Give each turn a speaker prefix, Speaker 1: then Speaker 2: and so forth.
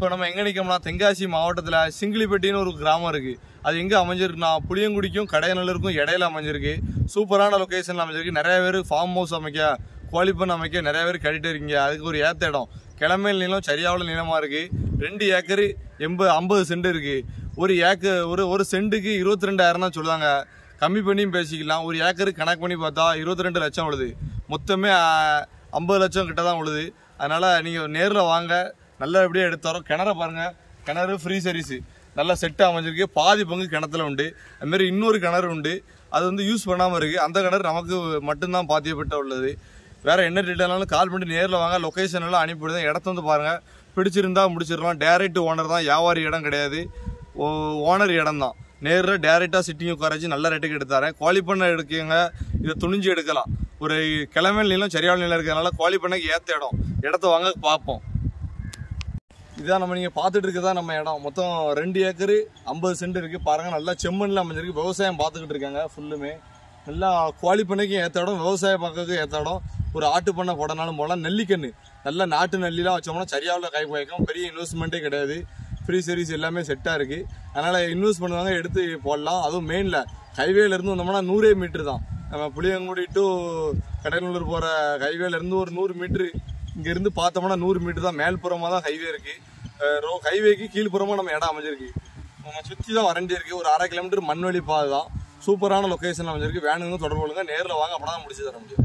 Speaker 1: இப்போ நம்ம எங்க நிற்கோம்னா தென்காசி மாவட்டத்தில் சிங்கிளிப்பட்டின்னு ஒரு கிராமம் இருக்கு அது எங்க அமைஞ்சிருக்குன்னா புளியங்குடிக்கும் கடையநல்லூருக்கும் இடையில அமைஞ்சிருக்கு சூப்பரான லொகேஷன்ல அமைஞ்சிருக்கு நிறைய பேர் ஃபார்ம் ஹவுஸ் அமைக்க கோழி பண்ண அமைக்க நிறைய பேர் கட்டிட்டு இருக்கீங்க அதுக்கு ஒரு ஏத்த இடம் கிழமையில் நீளம் சரியாவில் நீளமா இருக்கு ரெண்டு ஏக்கர் எண்பது ஐம்பது சென்ட் இருக்கு ஒரு ஏக்கர் ஒரு ஒரு சென்ட்டுக்கு இருபத்தி ரெண்டாயிரம் தான் சொல்லுவாங்க கம்மி பண்ணியும் பேசிக்கலாம் ஒரு ஏக்கருக்கு கணக்கு பண்ணி பார்த்தா இருபத்தி ரெண்டு லட்சம் விழுது மொத்தமே ஐம்பது லட்சம் கிட்ட தான் விழுது அதனால நீங்க நேரில் வாங்க நல்லபடியாக எடுத்து தரோம் கிணற பாருங்க கிணறு ஃப்ரீ சர்வீஸ் நல்லா செட்டு அமைஞ்சிருக்கு பாதி பங்கு கிணத்துல உண்டு அது மாதிரி இன்னொரு கிணறு உண்டு அது வந்து யூஸ் பண்ணாமல் இருக்கு அந்த கிணறு நமக்கு மட்டும்தான் பாத்தியப்பட்ட உள்ளது வேற என்ன டீட்டெயிலாலும் கால் பண்ணி நேரில் வாங்க லொகேஷன் எல்லாம் அனுப்பிவிடுங்க இடத்த வந்து பாருங்க பிடிச்சிருந்தா முடிச்சிடலாம் டேரக்ட் ஓனர் தான் வியாபாரி இடம் கிடையாது ஓனர் இடம் தான் நேரில் டேரெக்டாக சிட்டிங் உட்கார வச்சு நல்ல ரேட்டுக்கு எடுத்து தரேன் குவாலி பண்ண எடுக்கங்க இதை துணிஞ்சு எடுக்கலாம் ஒரு கிழமை நிலம் சரியான நிலம் இருக்கிறதுனால குவாலி பண்ணக்கு ஏற்ற இடம் இடத்த வாங்க பார்ப்போம் இதான் நம்ம நீங்கள் பார்த்துட்டு இருக்கதா நம்ம இடம் மொத்தம் ரெண்டு ஏக்கரு ஐம்பது சென்ட் இருக்குது பாருங்க நல்லா செம்மண்ணில் அமைஞ்சிருக்கு விவசாயம் பார்த்துக்கிட்டு இருக்காங்க ஃபுல்லுமே நல்லா குவாலி பண்ணைக்கும் ஏற்ற இடம் விவசாயம் பார்க்கறதுக்கு ஏற்ற இடம் ஒரு ஆட்டு பண்ணை போடனாலும் போடலாம் நெல்லிக்கன்று நல்ல நாட்டு நெல்லிலாம் வச்சோம்னா சரியாவில் கை வைக்கும் பெரிய இன்வெஸ்ட்மெண்ட்டே கிடையாது ஃப்ரீ சர்வீஸ் எல்லாமே செட்டாக இருக்குது அதனால் இன்வெஸ்ட் பண்ணுவாங்க எடுத்து போடலாம் அதுவும் மெயினில் ஹைவேல இருந்து வந்தோம்னா நூறே மீட்ரு தான் நம்ம புளியங்குடி டு கடலூர் போகிற ஹைவேல இருந்து ஒரு நூறு மீட்ரு இங்கேருந்து பார்த்தோம்னா நூறு மீட்டர் தான் மேல்புறமாக தான் ஹைவே இருக்குது ரோ ஹைவேக்கு கீழ்ப்புறமாக நம்ம இடம் அமைஞ்சிருக்கு நம்ம சுற்றி தான் வறண்டி இருக்குது ஒரு அரை கிலோமீட்டர் மண்வெளி பாதை தான் சூப்பரான லொக்கேஷன் அமைஞ்சிருக்கு வேணுங்க தொடர்பு கொள்ளுங்க நேரில் வாங்க அப்போ தான் முடிச்சு தர முடியும்